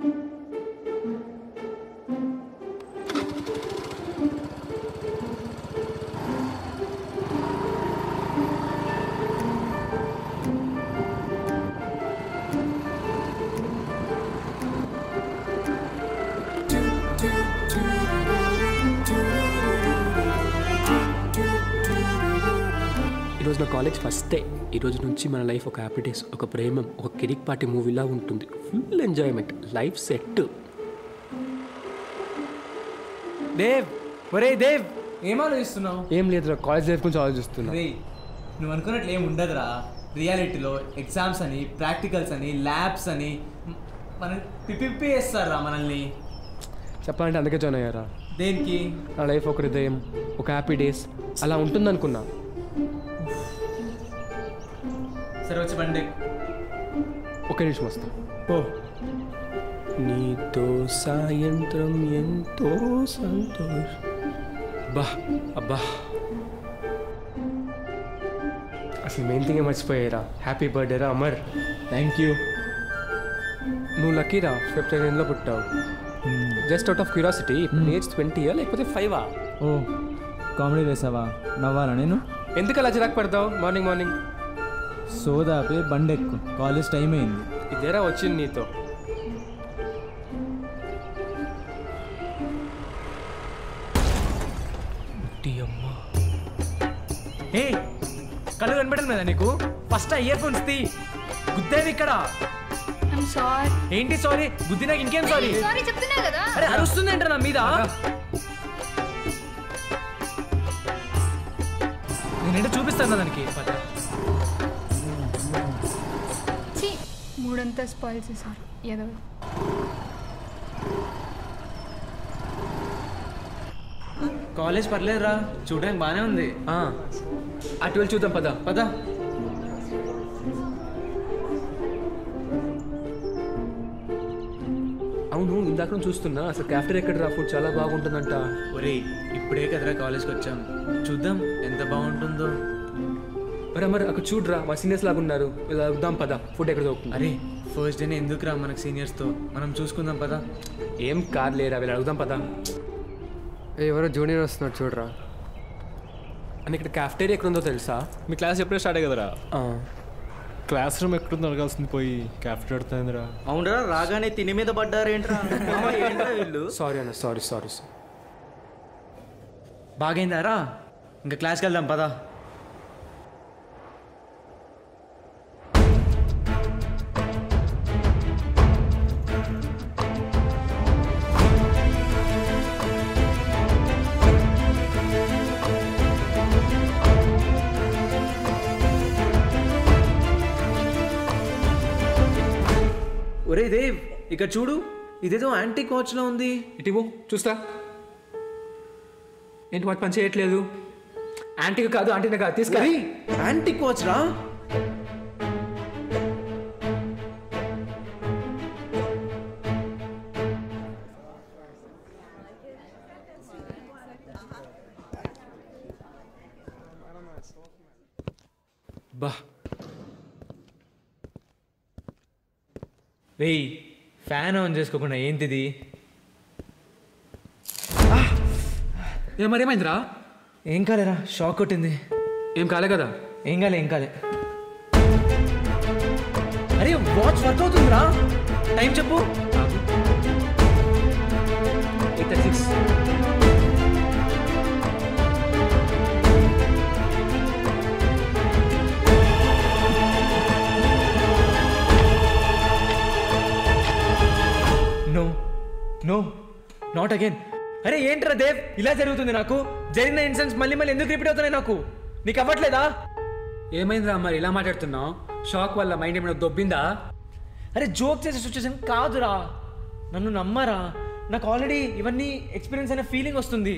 ఈరోజు నా college first day ఈ రోజు నుంచి మన లైఫ్ ఒక హ్యాపీ డేస్ ఒక ప్రేమం ఒక కిరిక్ పార్టీ మూవీలా ఉంటుంది full enjoyment life set Dev ఒరే దేవ్ ఏం ఆలోచిస్తున్నావు ఏం లేదురా కాలేజ్ లైఫ్ గురించి ఆలోచిస్తున్నా రే నువ్వు అనుకున్నట్లు ఏం ఉండదురా రియాలిటీలో ఎగ్జామ్స్ అని ప్రాక్టికల్స్ అని ల్యాబ్స్ అని మ్, మన పిప్పి వేస్తారా మనల్ని చెప్పాలంటే అందుకే జాయిన్ అయ్యారా దేనికి నా లైఫ్ ఒక హృదయం ఒక హ్యాపీ డేస్ అలా ఉంటుందనుకున్నా సరే వచ్చి బండి ఒకే నిమిషం వస్తా ఓ నీతో సాయంత్రం ఎంతో సంతోష్ బా అబ్బా అసలు మెయిన్ థింగ్ మర్చిపోయారా హ్యాపీ బర్త్డే రా అమర్ థ్యాంక్ యూ నువ్వు లక్కీరా ఫిఫ్టీన్లో పుట్టావు just out of curiosity age ట్వంటీయా లేకపోతే ఫైవా ఓ కామెడీ వేసావా నవ్వాలా నేను ఎందుకు అలా చిరాకు పడతావు మార్నింగ్ మార్నింగ్ సోదాపే బండి ఎక్కు కాలేజ్ టైం అయింది ఇదేరా వచ్చింది నీతో ఏ కళ్ళు కనపడదు కదా నీకు ఫస్ట్ ఇయర్ ఫోన్స్ తీ గుద్దేవి ఇక్కడ ఐమ్ సారీ ఏంటి సారీ గుద్ది నాకు ఇంకేం సారీ సారీ చెప్తున్నా కదా అరే అరుస్తుంది ఏంట్రా నా మీద నేనేంటో చూపిస్తాను కదా దానికి పద. ఛీ మూడంతా స్పాయిల్ చేశారు ఏదో కాలేజ్ పర్లేదురా చూడడానికి బాగానే ఉంది ఆ ట్వెల్వ్ చూద్దాం పద పద అవును ఇందాక నుంచి చూస్తున్నా అసలు క్యాఫ్టర్ ఎక్కడ రా ఫుడ్ చాలా బాగుంటుందంట ఒరేయ్ ఇప్పుడే కదరా కాలేజ్కి వచ్చాం చూద్దాం ఎంత బాగుంటుందో మరి మరి అక్కడ చూడరా మా సీనియర్స్ లాగా ఉన్నారు ఇలా వద్దాం పద ఫుడ్ ఎక్కడ దొరుకుతుంది అరే ఫస్ట్ డేనే ఎందుకురా మనకు సీనియర్స్తో మనం చూసుకుందాం పదా ఏం కార్ లేరా వీళ్ళు అడుగుదాం పద ఏ, ఎవరో జూనియర్ వస్తున్నాడు చూడరా అని ఇక్కడ క్యాఫ్టేరియా ఎక్కడ ఉందో తెలుసా మీ క్లాస్ ఎప్పుడే స్టార్ట్ కదరా ఆ, క్లాస్ రూమ్ ఎక్కడుందో అడగాల్సింది పోయి క్యాఫ్టర్ అడుతుందిరా అవునరా రాగానే తిని మీద పడ్డారేంట్రా మామ, ఏంట్రా వీళ్ళు సారీ అన్న సారీ సారీ సారీ బాగైందారా ఇంకా క్లాస్కి వెళ్దాం పదా ఒరే దేవ్ ఇక్కడ చూడు ఇదేదో యాంటీ వాచ్లో ఉంది ఇటివో చూస్తా ఏంటి వాటి పని చేయట్లేదు యాంటీగా కాదు ఆంటీనా కాదు తీసుకెళ్ళి అరే యాంటిక్ వాచ్ రా బా రేయ్ ఫ్యాన్ ఆన్ చేసుకోకుండా ఏంటిది ఏ మరేమైందిరా ఏం కాలేరా షాక్ కొట్టింది ఏం కాలే కదా ఏం కాలే ఏం కాలే అరే వాచ్ వర్క్ అవుతుందిరా టైం చెప్పు eight thirty six no no not again అరే ఏంట్రా దేవ్ ఇలా జరుగుతుంది నాకు జరిగిన ఇన్సిడెంట్స్ మళ్ళీ మళ్ళీ ఎందుకు రిపీట్ అవుతున్నాయి నాకు నీకు అవ్వట్లేదా ఏమైందిరా మరి ఇలా మాట్లాడుతున్నావు షాక్ వల్ల మైండ్ ఏమైనా దొబ్బిందా అరే జోక్ చేసే సిచ్యువేషన్ కాదురా నన్ను నమ్మరా నాకు ఆల్రెడీ ఇవన్నీ ఎక్స్పీరియన్స్ అనే ఫీలింగ్ వస్తుంది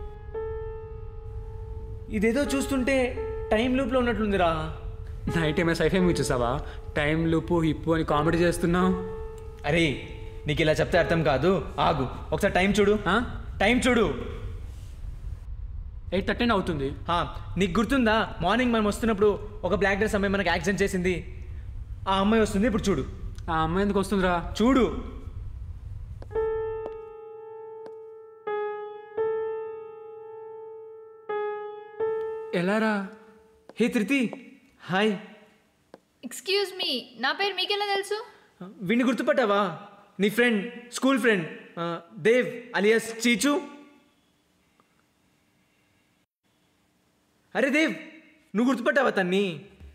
ఇదేదో చూస్తుంటే టైం లూప్లో ఉన్నట్లుందిరా నైట్ ఏమైనా సైఫై మూవీ చూసావా టైం లుపు హిప్పు అని కామెడీ చేస్తున్నావు అరే నీకు ఇలా చెప్తే అర్థం కాదు ఆగు ఒకసారి టైం చూడు టైం చూడు ఎయిట్ థర్టీన్ అవుతుంది హా, నీకు గుర్తుందా మార్నింగ్ మనం వస్తున్నప్పుడు ఒక బ్లాక్ డ్రెస్ అమ్మాయి మనకి యాక్సిడెంట్ చేసింది ఆ అమ్మాయి వస్తుంది ఇప్పుడు చూడు ఆ అమ్మాయి ఎందుకు వస్తుందిరా చూడు ఎలారా హే త్రితి హాయ్ ఎక్స్క్యూజ్ మీ నా పేరు మీకెలా తెలుసు వీడిని గుర్తుపట్టావా నీ friend school friend Dev alias Cheechu అరే దేవ్ నువ్వు గుర్తుపట్టావా తన్ని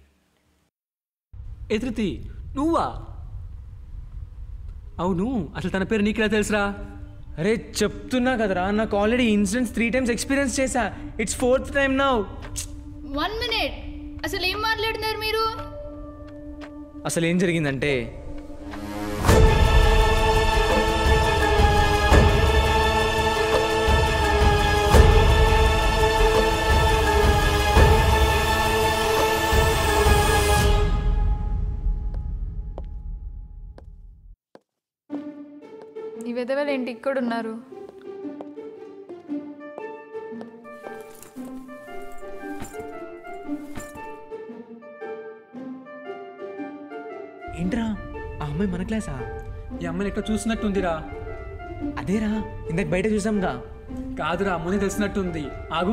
ఎదురుతి నువ్వా అవును అసలు తన పేరు నీకెలా తెలుసురా అరే చెప్తున్నా కదరా నాకు already incidents three times experience చేశా it's fourth time now one minute అసలు ఏం మాట్లాడుతున్నారు మీరు అసలు ఏం జరిగిందంటే ఈ విధవలు ఏంటి ఇక్కడ ఉన్నారు ఏంట్రా ఆ అమ్మాయి మన క్లాసా ఈ అమ్మాయిని ఎక్కడ చూసినట్టుందిరా అదేరా ఇందాక బయట చూసాంగా కాదురా ముందే తెలిసినట్టుంది ఆగు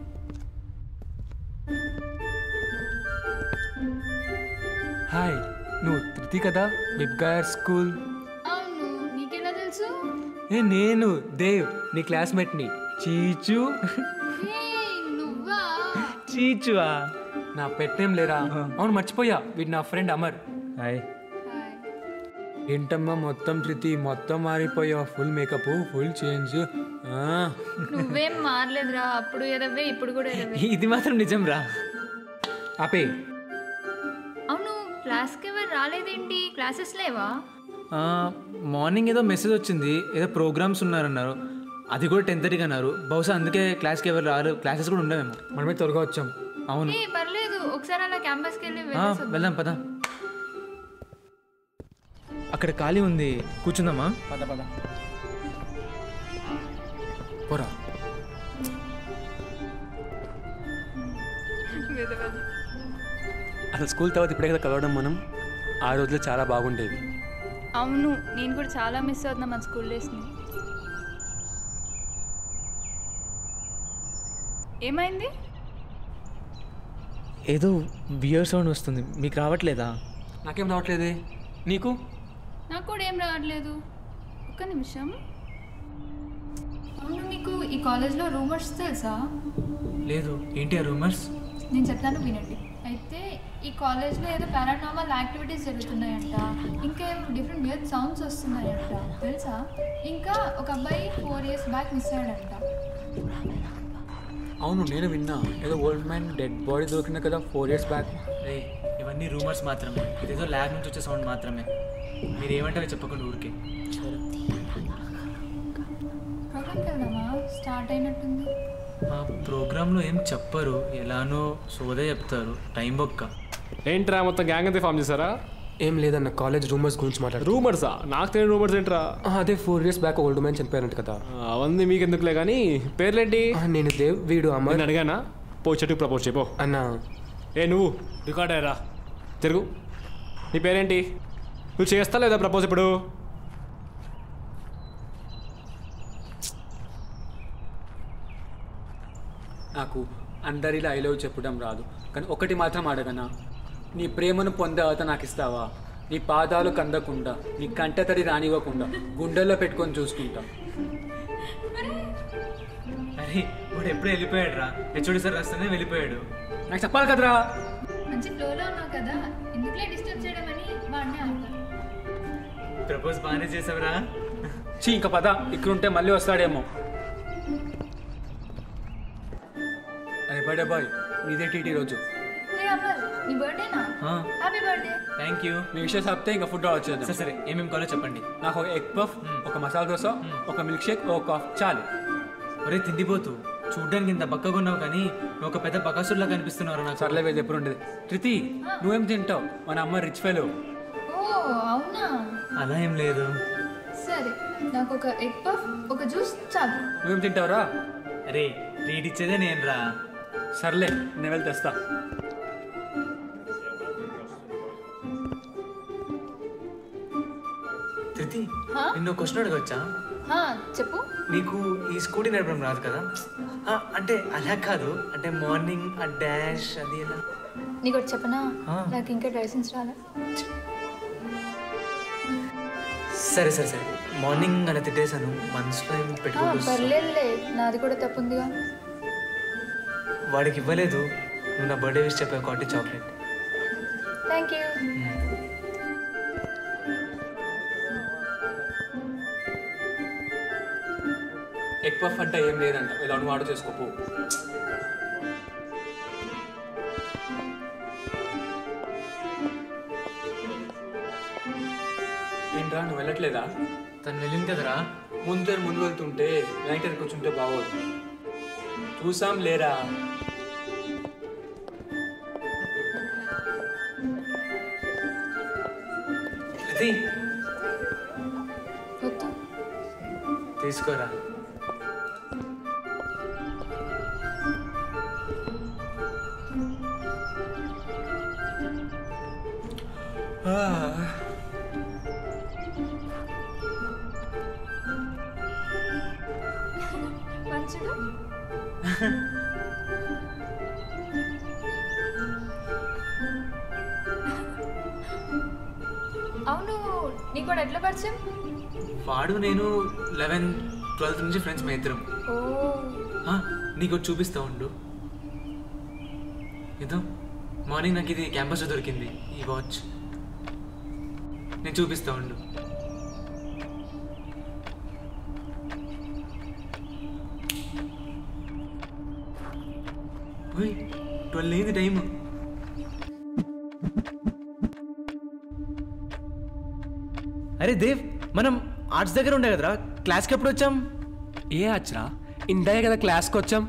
హాయ్ నువ్వు ధృతి కదా బిబ్గాయర్ స్కూల్ అవును నీకెలా తెలుసు ఏ నేను దేవ్ నీ క్లాస్మేట్ని చీచు హే, నువ్వా చీచువా నా పెట్టేం లేరా అవును మర్చిపోయా వీడు నా ఫ్రెండ్ అమర్ హాయ్ హాయ్. ఏంటమ్మా మొత్తం ధృతి మొత్తం మారిపోయావు ఫుల్ మేకప్ ఫుల్ చేంజ్ నువ్వేం మారలేదురా అప్పుడు ఎదవే ఇప్పుడు కూడా ఎదవే ఇది మాత్రం నిజం రా ఆపే అవును క్లాస్కి ఎవరు రాలేదేంటి క్లాసెస్ లేవా మార్నింగ్ ఏదో మెసేజ్ వచ్చింది ఏదో ప్రోగ్రామ్స్ ఉన్నారన్నారు అది కూడా టెన్ థర్టీకి అన్నారు బహుశా అందుకే క్లాస్కి ఎవరు రారు క్లాసెస్ కూడా ఉండవేమో మనమే త్వరగా వచ్చాం అవును ఏ పర్లేదు ఒకసారి అలా క్యాంపస్కి వెళ్ళి ఆ, వెళ్ళేసి వద్దాం. వెళ్దాం పద అక్కడ ఖాళీ ఉంది కూర్చుందామా పద పద పోరా విధవలు. అసలు స్కూల్ తర్వాత ఇప్పుడే కదా కలవడం మనం ఆ రోజులు చాలా బాగుండేవి అవును నేను కూడా చాలా మిస్ అవుతున్నా మన స్కూల్ డేస్ని ఏమైంది ఏదో బియర్ సౌండ్ వస్తుంది మీకు రావట్లేదా నాకేం రావట్లేదే నీకు నాకు కూడా ఏం రావట్లేదు ఒక్క నిమిషం అవును మీకు ఈ కాలేజ్లో రూమర్స్ తెలుసా లేదు ఏంటి ఆ రూమర్స్ నేను చెప్తాను వినండి అయితే ఈ కాలేజ్లో ఏదో పారానార్మల్ యాక్టివిటీస్ జరుగుతున్నాయంట ఇంకా ఏమో డిఫరెంట్ వియర్ సౌండ్స్ వస్తున్నాయంట తెలుసా ఇంకా ఒక అబ్బాయి ఫోర్ ఇయర్స్ బ్యాక్ మిస్ అయ్యాడంట అవును నేను విన్నా ఏదో ఓల్డ్ మ్యాన్ డెడ్ బాడీ దొరికింది కదా ఫోర్ ఇయర్స్ బ్యాక్ రే ఇవన్నీ రూమర్స్ మాత్రమే ఇదేదో ల్యాబ్ నుంచి వచ్చే సౌండ్ మాత్రమే మీరు ఏమంటారో చెప్పకుండా ఊరికే ప్రోగ్రామ్కి వెళ్దామా స్టార్ట్ అయినట్టుంది మా ప్రోగ్రాంలో ఏం చెప్పరు ఎలానో సోదే చెప్తారు టైం బొక్క ఏంట్రా మొత్తం గ్యాంగ్ అంతే ఫామ్ చేశారా ఏం లేదన్న కాలేజ్ రూమర్స్ గురించి మాట్లాడు రూమర్సా నాకు తెలియని రూమర్స్ ఏంట్రా అదే four years back old man చనిపోయారంట కదా ఆ, అవన్నీ మీకు ఎందుకులే కానీ పేర్లేంటి ఆ, నేను దేవ్ వీడు అమర్ నేను అడిగానా పో చెట్టుకు ప్రపోజ్ చేయపో అన్న ఏ నువ్వు రికార్డ్ అయ్యారా తిరుగు నీ పేరేంటి నువ్వు చేస్తా లేదా ప్రపోజ్ ఇప్పుడు నాకు అందరిలా ఐ లవ్ చెప్పడం రాదు కానీ ఒకటి మాత్రం అడగనా నీ ప్రేమను పొందావత నాకు ఇస్తావా నీ పాదాలు కందకుండా నీ కంటతడి రానివ్వకుండా గుండెల్లో పెట్టుకొని చూసుకుంటా అరే వాడు ఎప్పుడు వెళ్ళిపోయాడు రా హెచ్ఓడి సార్ రాస్తేనే వెళ్ళిపోయాడు నాకు చెప్పాలి కదరా మంచి ఫ్లోలో ఉన్నావు కదా ఎందుకులే డిస్టర్బ్ చేయడం అని వాడిని ఆపాను ప్రపోజ్ బాగానే చేసావురా చీ ఇంకా పద ఇక్కడ ఉంటే మళ్ళీ వస్తాడేమో అరే బర్త్డే బాయ్ నీదే టీటీ రోజు హే అమర్ నీ బర్త్డేనా హ్యాపీ బర్త్డే థ్యాంక్ యూ మీ విషయం చెప్తే ఇంకా ఫుడ్ ఆర్డర్ సరే చేద్దాం సరే ఏమేమి కావాలో చెప్పండి నాకు ఒక ఎగ్ పఫ్ ఒక మసాలా దోశ ఒక మిల్క్ షేక్ ఒక కాఫ్ చాలు ఒరే తిండిపోతూ చూడ్డానికి ఇంత బక్కగా ఉన్నావు కానీ నువ్వు ఒక పెద్ద బకాసుడిలా కనిపిస్తున్నావు నాకు సర్లే వెళ్ళి ఎప్పుడు ఉండేది ధృతి నువ్వేం తింటావు మన అమ్మ రిచ్ ఫెలో ఓ అవునా అలా ఏం లేదు సరే నాకు ఒక ఎగ్ పఫ్ ఒక జ్యూస్ చాలు నువ్వేం తింటావురా అరే ట్రీట్ ఇచ్చేదే నేను రా సర్లే నేను వెళ్ళి తెస్తా ధృతి హా? నిన్ను క్వశ్చన్ అడగచ్చా హా, చెప్పు నీకు ఈ స్కూటీ నడపడం రాదు కదా ఆ, అంటే అలా కాదు అంటే మార్నింగ్ ఆ డాష్ అది ఎలా నీకు ఒకటి చెప్పనా ఆ. నాకు ఇంకా డ్రైసెన్స్ రాలే సరే సరే సరే మార్నింగ్ అలా తిట్టేశాను మనసులో ఏమి ఆ, పెట్టుకోవచ్చు పర్లేదులే నాది కూడా తప్పుందిగా వాడికి ఇవ్వలేదు నువ్వు నా బర్త్డే విష్ చెప్పావు కాబట్టి chocolate thank you egg puff అంటే ఏం లేదంట ఇలా నువ్వు ఆర్డర్ చేసుకోపో ఏంట్రా నువ్వు వెళ్ళట్లేదా తను వెళ్ళింది కదరా ముందర ముందు వెళ్తుంటే వెనక్కి వెనక్కి కూర్చుంటే బాగోదు చూసాం లేరా ఇది వద్దు తీసుకోరా మంచిగా అవును నీకు కూడా ఎట్లా పరిచయం వాడు నేను లెవెన్ ట్వెల్త్ నుంచి ఫ్రెండ్స్ మా ఇద్దరం ఓ ఆ, నీకు ఒకటి చూపిస్తా ఉండు ఇదో మార్నింగ్ నాకు ఇది క్యాంపస్లో దొరికింది ఈ వాచ్ నేను చూపిస్తా ఉండు ట్వెల్వ్ అయింది టైం అరే దేవ్ మనం ఆర్ట్స్ దగ్గర ఉండే కదరా క్లాస్కి ఎప్పుడు వచ్చాం ఏ అచ్చరా ఇందాక కదా క్లాస్కి వచ్చాం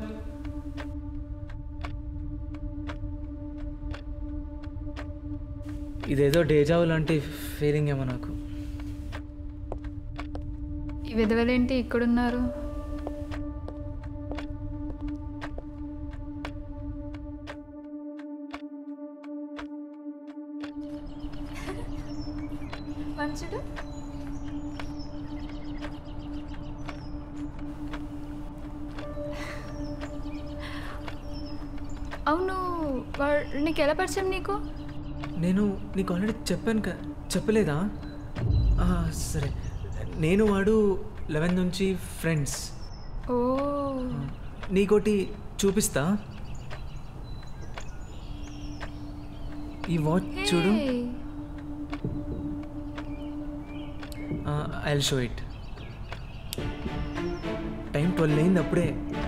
ఇదేదో డేజావు లాంటి ఫీలింగ్ ఏమో నాకు ఈ విధవలేంటి ఇక్కడున్నారు మంచుడు అవును వాడు నీకు ఎలా పరిచయం నీకు నేను నీకు ఆల్రెడీ చెప్పాను కదా చెప్పలేదా ఆ, సరే నేను వాడు లెవెన్ నుంచి ఫ్రెండ్స్ ఓ నీకోటి చూపిస్తా ఈ వాచ్ చూడు hey. I show it time twelve అయింది అప్పుడే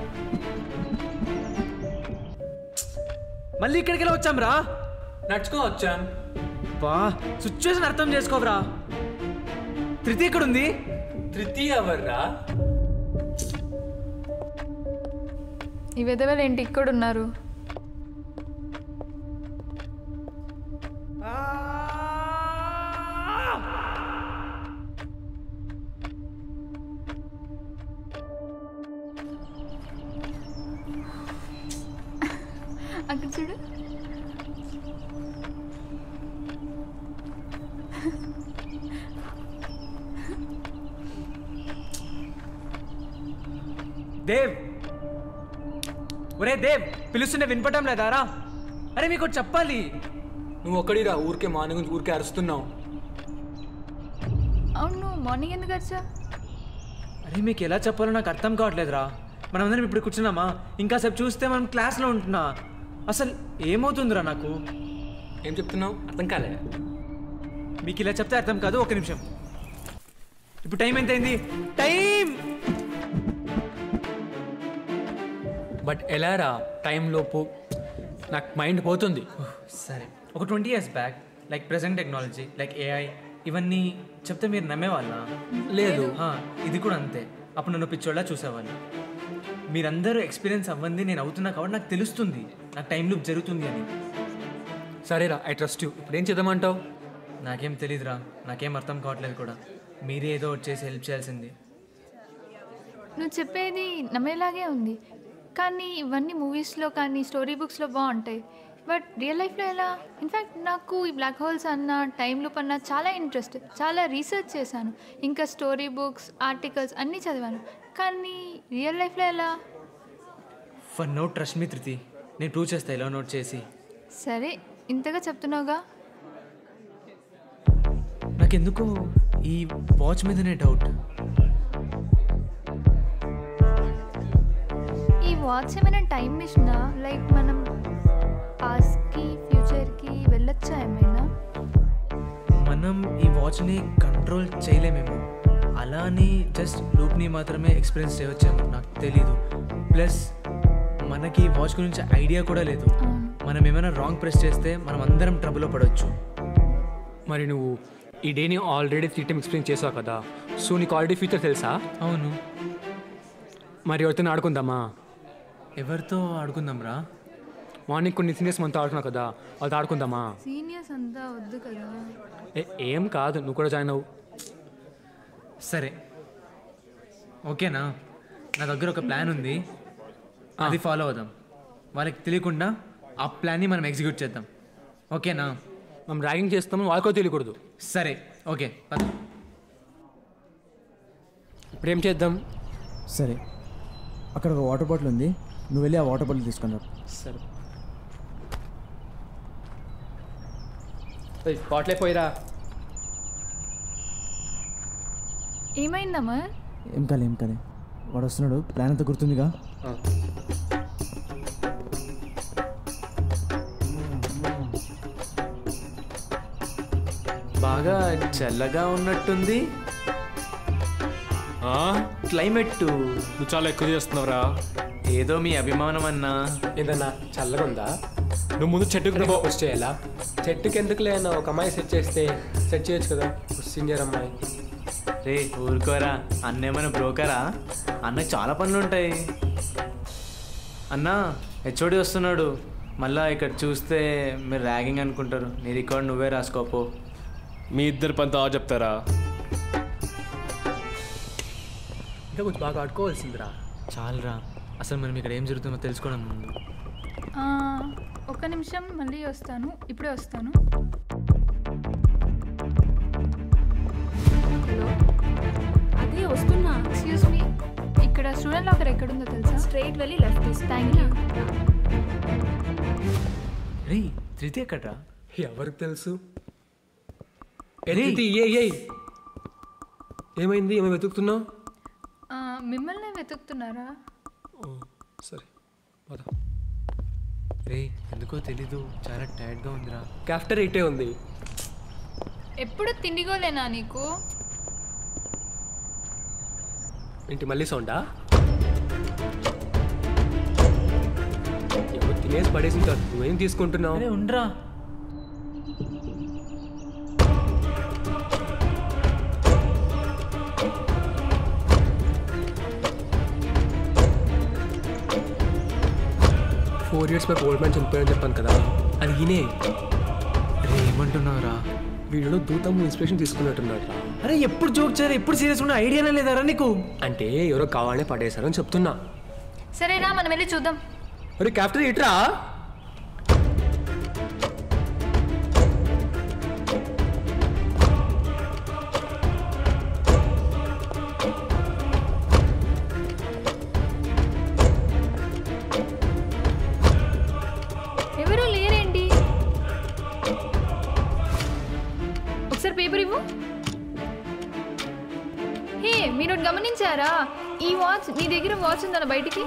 మళ్ళీ ఇక్కడికి వెళ్ళి వచ్చాం రా నడుచుకో వచ్చాం బా సిచ్యువేషన్ అర్థం చేసుకోవరా ధృతి ఇక్కడ ఉంది తృతీయ ఎవర్రా ఈ విధవలు ఏంటి ఇక్కడ ఉన్నారు అక్కడ చూడు దేవ్ ఒరే దేవ్ పిలుస్తుంటే వినపడడం లేదారా అరే మీకు ఒకటి చెప్పాలి నువ్వు ఒక్కడిరా ఊరికే మార్నింగ్ నుంచి ఊరికే అరుస్తున్నావు అవును మార్నింగ్ ఎందుకు వచ్చా అరే మీకు ఎలా చెప్పాలో నాకు అర్థం కావట్లేదురా మనమందరం ఇప్పుడు కూర్చున్నామా ఇంకా సేపు చూస్తే మనం క్లాస్లో ఉంటున్నా అసలు ఏమవుతుందిరా నాకు ఏం చెప్తున్నావు అర్థం కాలే మీకు ఇలా చెప్తే అర్థం కాదు ఒక నిమిషం ఇప్పుడు టైం ఎంత అయింది టైం బట్ ఎలా రా టైం లోపు నాకు మైండ్ పోతుంది సరే ఒక twenty years back like present technology like AI ఇవన్నీ చెప్తే మీరు నమ్మేవాళ్ళ లేదు ఇది కూడా అంతే అప్పుడు నన్ను పిచ్చోళ్ళ చూసేవాళ్ళు మీరందరూ ఎక్స్పీరియన్స్ అవ్వంది నేను అవుతున్నా కాబట్టి నాకు తెలుస్తుంది నాకు టైం లూప్ జరుగుతుంది అని సరేరా ఐ ట్రస్ట్ యూ ఇప్పుడు ఏం చేద్దామంటావు నాకేం తెలీదురా నాకేం అర్థం కావట్లేదు కూడా మీరే ఏదో ఒకటి చేసి హెల్ప్ చేయాల్సింది నువ్వు చెప్పేది నమ్మేలాగే ఉంది కానీ ఇవన్నీ మూవీస్లో కానీ స్టోరీ బుక్స్లో బాగుంటాయి బట్ రియల్ లైఫ్లో ఎలా ఇన్ఫ్యాక్ట్ నాకు ఈ బ్లాక్ హోల్స్ అన్న టైం లూప్ అన్న చాలా ఇంట్రెస్ట్ చాలా రీసెర్చ్ చేశాను ఇంకా స్టోరీ బుక్స్ ఆర్టికల్స్ అన్నీ చదివాను కానీ రియల్ లైఫ్లో ఎలా ఫర్ నోట్ ట్రస్ట్ మీ ధృతి నేను ప్రూవ్ చేస్తా ఇలా నోట్ చేసి సరే ఇంతగా చెప్తున్నావుగా నాకెందుకు ఈ వాచ్ మీదనే డౌట్ ఈ వాచ్ ఏమైనా టైం మిషనా లైక్ మనం పాస్ట్కి ఫ్యూచర్కి వెళ్ళొచ్చా ఏమైనా మనం ఈ వాచ్ని కంట్రోల్ చేయలేమేమో అలా అని జస్ట్ లూప్ని మాత్రమే ఎక్స్పీరియన్స్ చేయవచ్చేమో నాకు తెలీదు ప్లస్ మనకి ఈ వాచ్ గురించి ఐడియా కూడా లేదు మనం ఏమైనా రాంగ్ ప్రెస్ చేస్తే మనం అందరం ట్రబుల్లో పడవచ్చు మరి నువ్వు ఈ డేని ఆల్రెడీ త్రీ టైమ్ ఎక్స్ప్లెయిన్ చేసావు కదా సో నీకు ఆల్రెడీ ఫ్యూచర్ తెలుసా అవును మరి ఎవరితో ఆడుకుందామా ఎవరితో ఆడుకుందాం రా మార్నింగ్ కొన్ని సీనియర్స్ మనతో ఆడుకున్నావు కదా వాళ్ళతో ఆడుకుందామా సీనియర్స్ అంతా వద్దు కదా ఏ ఏం కాదు నువ్వు కూడా జాయిన్ అవ్వు సరే ఓకేనా నా దగ్గర ఒక ప్లాన్ ఉంది అది ఫాలో అవుదాం వాళ్ళకి తెలియకుండా ఆ ప్లాన్ని మనం ఎగ్జిక్యూట్ చేద్దాం ఓకేనా మనం ర్యాగింగ్ చేస్తామని వాళ్ళకో తెలియకూడదు సరే ఓకే పద ఇప్పుడు ఏం చేద్దాం సరే అక్కడ ఒక వాటర్ బాటిల్ ఉంది నువ్వు వెళ్ళి ఆ వాటర్ బాటిల్ తీసుకొని రా సరే బాటిల్ పోయిరా ఏమైందమ్మా ఏం కాలే ఏం కాలే వాడు వస్తున్నాడు ప్లాన్ అంతా గుర్తుందిగా బాగా చల్లగా ఉన్నట్టుంది ఆ? క్లైమేట్ నువ్వు చాలా ఎక్కువ చేస్తున్నావురా ఏదో మీ అభిమానం అన్నా ఏందన్నా చల్లగా ఉందా నువ్వు ముందు చెట్టుకు పో. పోస్ట్ చేయాలా చెట్టుకి ఎందుకు లేనా ఒక అమ్మాయి సెట్ చేస్తే సెట్ చేయొచ్చు కదా సీనియర్ అమ్మాయి రే ఊరుకోరా అన్న ఏమైనా బ్రోకరా అన్నకి చాలా పనులు ఉంటాయి అన్నా హెచ్ఓడి వస్తున్నాడు మళ్ళా ఇక్కడ చూస్తే మీరు ర్యాగింగ్ అనుకుంటారు నీ రికార్డ్ నువ్వే రాసుకోపో మీ ఇద్దరు పని ఆ చెప్తారా ఇంకా కొంచెం బాగా ఆడుకోవాల్సిందిరా చాలరా అసలు మనం ఇక్కడ ఏం జరుగుతుందో తెలుసుకోవడం ముందు ఆ, ఒక్క నిమిషం మళ్ళీ వస్తాను ఇప్పుడే వస్తాను హలో అదే వస్తున్నా ఎక్స్క్యూజ్ మీ ఇక్కడ స్టూడెంట్ లాకర్ ఎక్కడుందో తెలుసా స్ట్రైట్ వెళ్ళి లెఫ్ట్ తీసుకో థ్యాంక్ యూ రే ధృతి ఎక్కడ్రా ఎవరికి తెలుసు రేయ్. ఎత్తి ఏ ఏ ఏమైంది ఏమో వెతుకుతున్నావు ఆ, మిమ్మల్ని వెతుకుతున్నారా ఓ, సరే పద రే ఎందుకో తెలీదు చాలా టైర్డ్గా ఉందిరా క్యాఫ్టర్ ఇటే ఉంది ఎప్పుడు తిండిగోలేనా నీకు ఏంటి మళ్ళీ సౌండా ఎవరు తినేసి పడేసిన తర్వాత నువ్వేం తీసుకుంటున్నావు అరే ఉండరా four years back old man చనిపోయాడని చెప్పాను కదా అది ఈయనే రే ఏమంటున్నావురా వీడిలో దూతం ఇన్స్పిరేషన్ తీసుకున్నట్టున్నాడు అరే ఎప్పుడు జోక్ చేయాలి ఎప్పుడు సీరియస్ ఉన్న ఐడియానే లేదారా నీకు అంటే ఎవరో కావాలనే పడేశారని చెప్తున్నా సరేనా మనం వెళ్ళి చూద్దాం మరి క్యాప్టర్ ఇట్రా ఎవరు లేరేంటి ఒకసారి పేపర్ ఇవ్వు హే మీరు ఒకటి గమనించారా ఈ వాచ్ నీ దగ్గర వాచ్ ఉందా బయటికి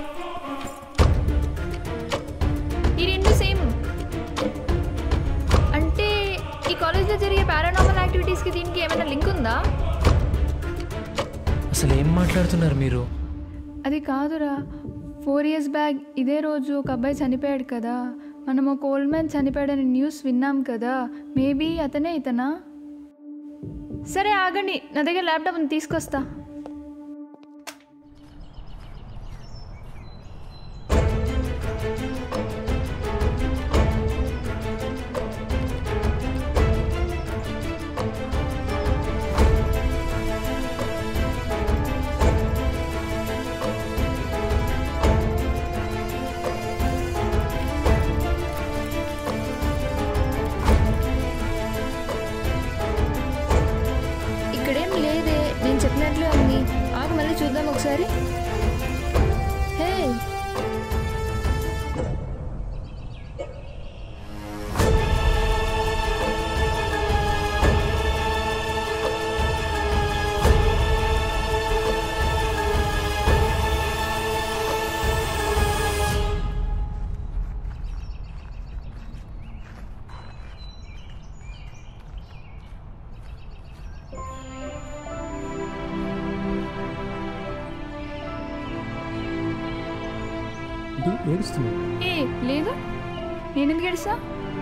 ఈ రెండు సేమ్ అంటే ఈ కాలేజ్లో జరిగే పారానార్మల్ యాక్టివిటీస్కి దీనికి ఏమైనా లింక్ ఉందా అసలు ఏం మాట్లాడుతున్నారు మీరు అది కాదురా ఫోర్ ఇయర్స్ బ్యాక్ ఇదే రోజు ఒక అబ్బాయి చనిపోయాడు కదా మనం ఒక ఓల్డ్ మ్యాన్ చనిపోయాడని న్యూస్ విన్నాం కదా మేబీ అతనే ఇతనా సరే ఆగండి నా దగ్గర ల్యాప్టాప్ ఉంది తీసుకొస్తా ఇక్కడేం లేదే నేను చెప్పినట్లే ఉంది ఆగు మళ్ళీ చూద్దాం ఒకసారి హే ఏంటి ఏడుస్తున్నావు ఏ లేదు నేను ఎందుకు ఏడుస్తా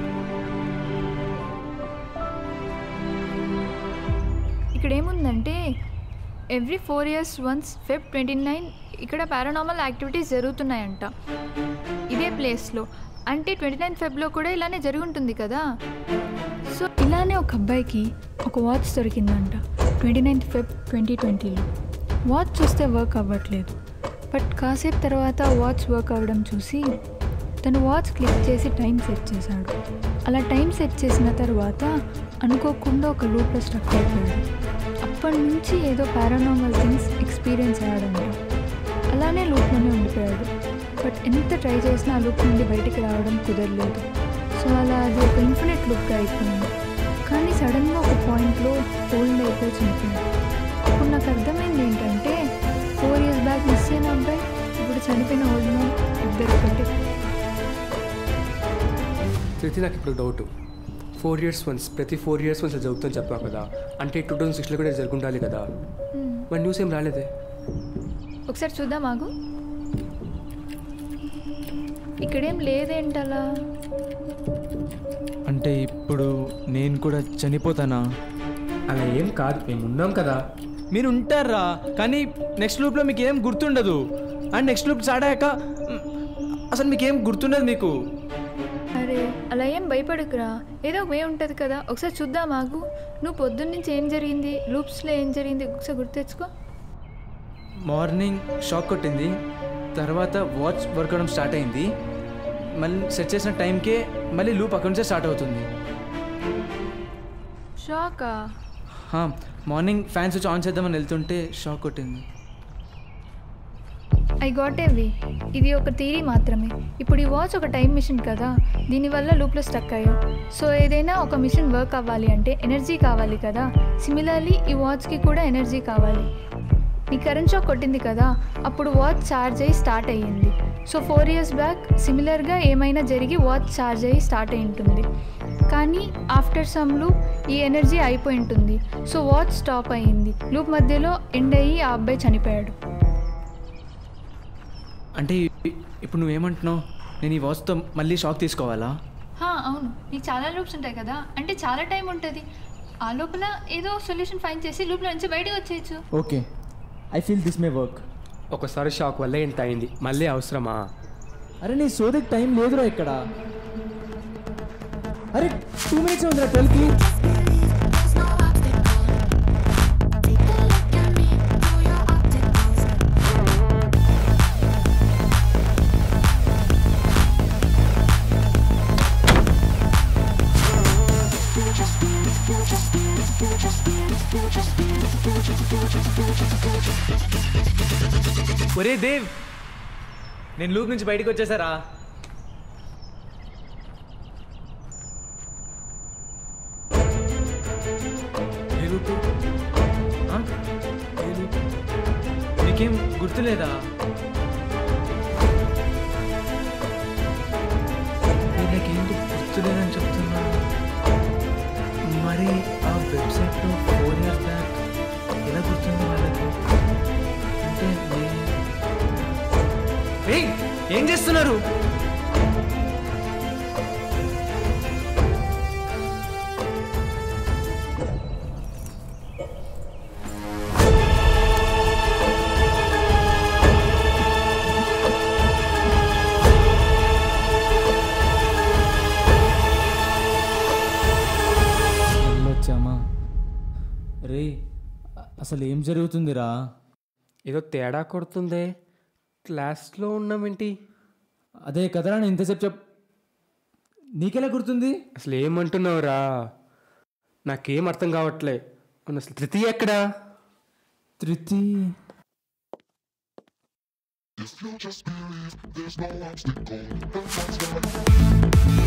ఇక్కడ ఏముందంటే every four years once Feb twenty nine ఇక్కడ పారానార్మల్ యాక్టివిటీస్ జరుగుతున్నాయంట ఇదే ప్లేస్లో అంటే ట్వంటీ నైన్ ఫెబ్లో కూడా ఇలానే జరుగుంటుంది కదా సో ఇలానే ఒక అబ్బాయికి ఒక వాచ్ దొరికిందంట ట్వంటీ నైన్త్ ఫెబ్ ట్వంటీ ట్వంటీలో వాచ్ చూస్తే వర్క్ అవ్వట్లేదు బట్ కాసేపు తర్వాత వాచ్ వర్క్ అవ్వడం చూసి తను వాచ్ క్లిక్ చేసి టైం సెట్ చేశాడు అలా టైం సెట్ చేసిన తర్వాత అనుకోకుండా ఒక లూప్లో స్ట్రక్ అయిపోయాడు అప్పటి నుంచి ఏదో పారానార్మల్ థింగ్స్ ఎక్స్పీరియన్స్ అయ్యాడంట అలానే లూప్లోనే ఉండిపోయాడు బట్ ఎంత ట్రై చేసినా ఆ లూప్ నుండి బయటికి రావడం కుదరలేదు సో అలా అది ఒక ఇన్ఫినిట్ లుక్గా అయిపోయింది కానీ సడన్గా ఒక పాయింట్లో ఓల్డ్ అయిపోయి చనిపోయింది అప్పుడు నాకు అర్థమైంది ఏంటంటే ఫోర్ ఇయర్స్ బ్యాక్ మిస్ అయిన అబ్బాయి ఇప్పుడు చనిపోయిన ఓల్డ్ మ్యాన్ ఇద్దరు ఒకటి శృతి నాకు ఇప్పుడు డౌట్ ఫోర్ ఇయర్స్ వన్స్ ప్రతి ఫోర్ ఇయర్స్ వన్స్ జరుగుతుందని చెప్పావు కదా అంటే టూ థౌసండ్ సిక్స్లో కూడా జరుగుండాలి కదా మరి న్యూస్ ఏం రాలేదే ఒకసారి చూద్దాం ఆగు ఇక్కడేం లేదేంటలా అంటే ఇప్పుడు నేను కూడా చనిపోతానా అలా ఏం కాదు మేము ఉన్నాం కదా మీరు ఉంటారా కానీ నెక్స్ట్ లూప్లో మీకు ఏం గుర్తుండదు అండ్ నెక్స్ట్ లూప్ స్టార్ట్ అయ్యాక మ్, అసలు మీకు ఏం గుర్తుండదు మీకు అరే అలా ఏం భయపడకురా ఏదో ఒక వే ఉంటుంది కదా ఒకసారి చూద్దాం ఆగు నువ్వు పొద్దున్న నుంచి ఏం జరిగింది లూప్స్లో ఏం జరిగింది ఒకసారి గుర్తు తెచ్చుకో మార్నింగ్ షాక్ కొట్టింది తర్వాత వాచ్ వర్క్ అవడం స్టార్ట్ అయింది మళ్ళీ సెట్ చేసిన టైంకే మళ్ళీ లూప్ అక్కడి నుంచే స్టార్ట్ అవుతుంది షాకా హా, మార్నింగ్ ఫ్యాన్స్ వచ్చి ఆన్ చేద్దామని వెళ్తుంటే షాక్ కొట్టింది ఐ గాట్ ఏ వే ఇది ఒక థీరీ మాత్రమే ఇప్పుడు ఈ వాచ్ ఒక టైం మిషన్ కదా దీనివల్ల లూప్లో స్టక్ అయ్యాం సో ఏదైనా ఒక మిషన్ వర్క్ అవ్వాలి అంటే ఎనర్జీ కావాలి కదా సిమిలర్లీ ఈ వాచ్కి కూడా ఎనర్జీ కావాలి నీ కరెంట్ షాక్ కొట్టింది కదా అప్పుడు వాచ్ ఛార్జ్ అయ్యి స్టార్ట్ అయ్యింది సో ఫోర్ ఇయర్స్ బ్యాక్ సిమిలర్గా ఏమైనా జరిగి వాచ్ ఛార్జ్ అయ్యి స్టార్ట్ అయి ఉంటుంది కానీ ఆఫ్టర్ సమ్ లూప్ ఈ ఎనర్జీ అయిపోయి ఉంటుంది సో వాచ్ స్టాప్ అయ్యింది లూప్ మధ్యలో ఎండ్ అయ్యి ఆ అబ్బాయి చనిపోయాడు అంటే ఇ- ఇప్పుడు నువ్వేమంటున్నావు నేను ఈ వాచ్తో మళ్ళీ షాక్ తీసుకోవాలా హా, అవును నీకు చాలా లూప్స్ ఉంటాయి కదా అంటే చాలా టైం ఉంటుంది ఆ లోపల ఏదో సొల్యూషన్ ఫైన్ చేసి లూప్లో నుంచి బయటకు వచ్చేయచ్చు okay I feel this may work ఒకసారి షాక్ వల్ల ఇంత అయింది మళ్ళీ అవసరమా అరే నీ సోదికి టైం లేదురా ఇక్కడ అరే టూ మినిట్స్ ఉందిరా ట్వెల్వ్కి ఒరే దేవ్ నేను లూప్ నుంచి బయటకు వచ్చేసారా ఏ లూపు? ఆ? ఏ లూపు? నీకేం గుర్తులేదా నేను నాకేంటి గుర్తులేదని చెప్తున్నా మరి ఆ వెబ్సైట్లో ఫోర్ ఇయర్స్ బ్యాక్ ఎలా గుర్తుంది వాళ్ళకి అంటే నే- ఏయ్, ఏం చేస్తున్నారు వచ్చామా రే అ- అసలు ఏం జరుగుతుందిరా ఏదో తేడా కొడుతుందే క్లాస్లో ఉన్నామేంటి అదే కదరా నేను ఇంతసేపు చెప్ నీకెలా గుర్తుంది అసలు ఏమంటున్నావురా నాకేం అర్థం కావట్లే అవును అసలు తృతీయ ఎక్కడా ధృతి If you just believe there's no obstacle that finds God.